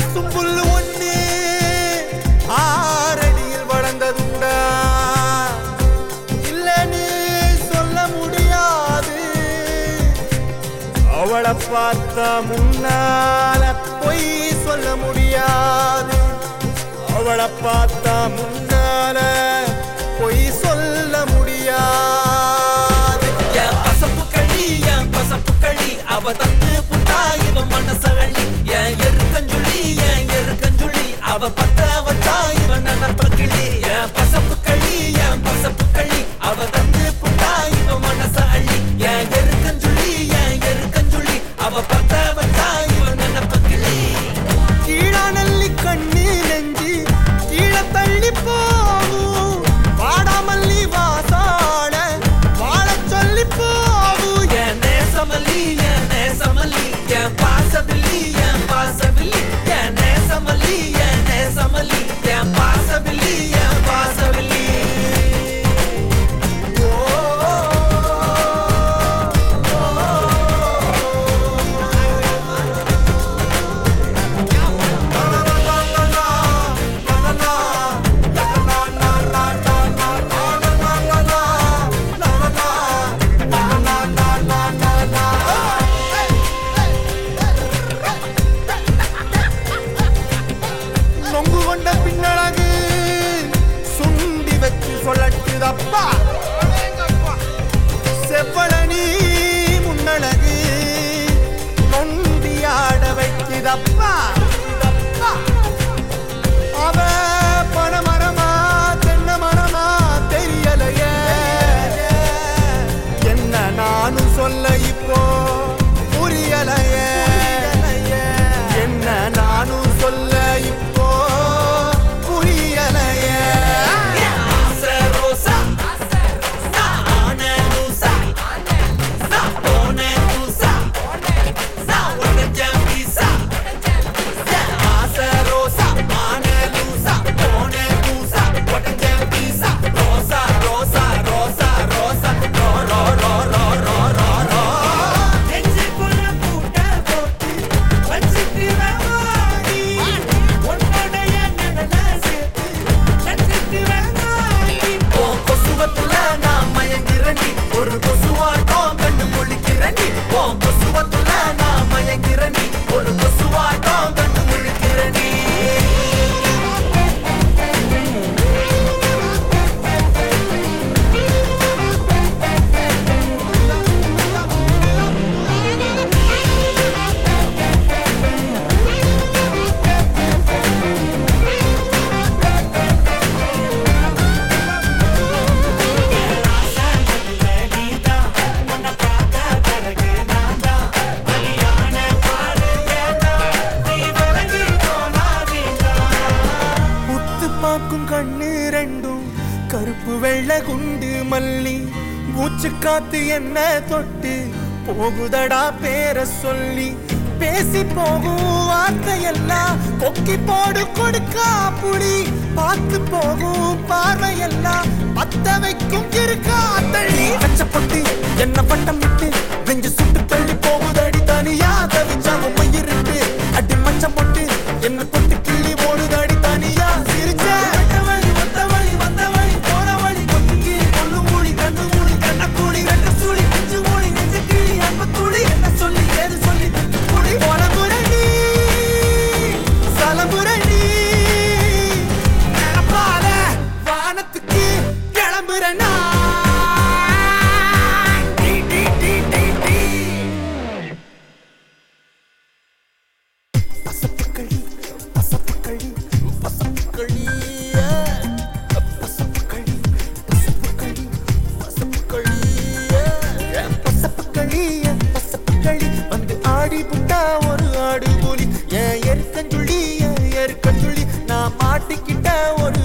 பசும்புல் ஒண்ணு ஆறடியில் வளர்ந்ததுண்டா இல்லைன்னு சொல்ல முடியாது அவளை பார்த்தா முன்னால பொய் சொல்ல முடியாது அவளை பார்த்தா முன்னால பொய் சொல்ல முடியாது என் பசப்பு களி என் பசப்பு களி அவ தந்து புட்டா இவ மனசழி என் எருக்கஞ்சுழி என் எருக்கஞ்சுழி அவ பத்த வச்சா இவ நினப்ப கிளி என் பசப்பு களி என் பசப்பு களி அவ தந்து புட்டா இவ மனச அள்ளி என் எருக்கஞ்சுழி என் எருக்கஞ்சுழி அவ பத்த வச்சா இவ நினப்ப கிளி கீழானல்லி கண்ணு நெஞ்சு கீழே தள்ளி போகும் வாடாமல்லி வாசாட வாழ சொல்லி போகும் என் நேசமல்லி என் நேசமல்லி என் பாசபில்லி என் பாசபில்லி என் நேசமல்லி என் நேசமல்லி என் பாசபில்லி என் பாசபில்லி நொங்கு கொண்ட பின்னழகு சுண்டி வச்சு சொல்லட்டுதப்பா செவ்வளனி முன்னழகு நொண்டியாட வைக்குதப்பா அவ பணமரமா தென்னை மரமா தெரியலையே என்ன நானும் சொல்ல இப்போ புரியலையே என்ன நானும் சொல்ல இப்போ புரியலையே என் ஆசை ரோசா நான் ஆன லூசா நான் போனேன் லூசா நான் உடஞ்சேன் பீசா என் ஆசை ரோசா ஆன லூசா போனேன் லூசா உடஞ்சேன் பீசா ரோசா ரோசா ரோசா ரோசா ரோ ரோ ரோ ரோ ரோ ரோ ரோ நெஞ்சுக்குள்ள பூட்ட போட்டு வச்சுக்கிறேன் வாடி. உன்னுடைய நிழலை சேர்த்து நட்டுக்கிறேன் நாடி. உன் கொசுவத்துல நான் மயங்கிறேன்டி. ஒரு கொசுவாட்டம் கண்டு முழிக்கிறேன்டி. உன் கொசுவத்துல நான் மயங்கிறேன்டி. ஒரு கொசுவாட்டம் கண்டு முழிக்கிறேன்டி. முத்து பார்க்கும் கண்ணு ரெண்டும் கருப்பு வெள்ளை குண்டு மல்லி மூச்சு காத்து என்ன தொட்டு போகுதடா பேர சொல்லி பேசி போகும் வார்த்தையெல்லாம் கொக்கி போடு கொடுக்கா புடி பார்த்து போகும் பார்வையெல்லாம் பத்த வைக்கும் இருக்கா தள்ளி கச்சப்பட்டு என்ன பட்டம் விட்டு நெஞ்சு சுட்டு தள்ளி போகுதடி தனியா தவிச்சா உண்மை இருக்கு அடி மச்சம் போட்டு என்ன தொட்டு கிள்ளி ஓடுதடி தனியா சிரிச்ச வெட்ட வழி வந்த வழி வந்த வழி போற வழி கொத்துக்கி கொள்ளு மூடி கண்ணு மூடி கண்ண கூடி ரெண்டு சூடி நெஞ்சு மூடி நெஞ்சு கிளி அன்பு துளி என்ன சொல்லி ஏது சொல்லி குடி போல முரணி சலமுரணி நினப்பால வானத்துக்கு கிளம்புற நான் டி, டி, டி, டி, டி. பசப்புக்களி, பசப்புக்களி, பசப்புக்களி, yeah. பசப்புக்களி, பசப்புக்களி, பசப்புக்களி, yeah. பசப்புக்களி, yeah, பசப்புக்களி, வந்து ஆடி புட்டா ஒரு ஆடு புலி என் எருக்கஞ்சுள்ளி என் எருக்கஞ்சுள்ளி நான் மாட்டிக்கிட்ட ஒரு